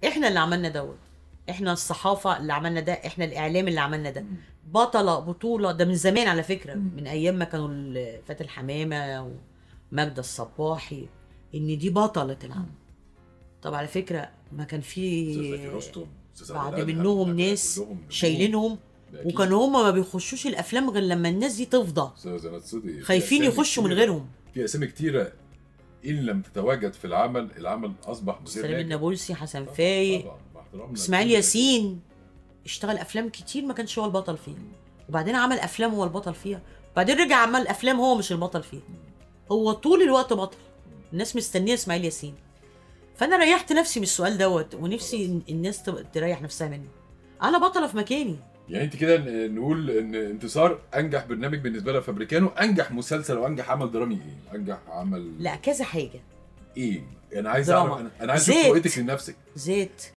احنا اللي عملنا دوت احنا الصحافه اللي عملنا ده احنا الاعلام اللي عملنا ده بطله بطوله ده من زمان على فكره من ايام ما كانوا ال- فاتن حمامه وماجدة الصباحي ان دي بطله العمل طب على فكره ما كان في أستاذ زكي رستم أستاذ بعد عادل أدهم، منهم كلهم ناس نجوم. شايلينهم ده أكيد. وكانوا هما ما بيخشوش الافلام غير لما الناس دي تفضى أستاذ زناد صدقي في خايفين أسامي يخشوا من كتيرة- غيرهم في اسامي كتيره ان لم تتواجد في العمل العمل اصبح غير سلام ناجح. النابلسي حسن طبعاً، فايق طبعاً، مع احترامنا اسماعيل لكل ياسين اشتغل افلام كتير ما كانش هو البطل فيها وبعدين عمل افلام هو البطل فيها وبعدين رجع عمل افلام هو مش البطل فيها هو طول الوقت بطل الناس مستنيه اسماعيل ياسين فانا ريحت نفسي من السؤال دوت ونفسي الناس تبقى تريح نفسها منه انا بطله في مكاني يعني انت كده ن- نقول ان انتصار انجح برنامج بالنسبه لها فابريكانو انجح مسلسل وانجح عمل درامي ايه؟ انجح عمل لا كذا حاجه ايه؟ انا عايز دراما. اعرف انا, أنا عايز اشوف زيت. رؤيتك لنفسك زيت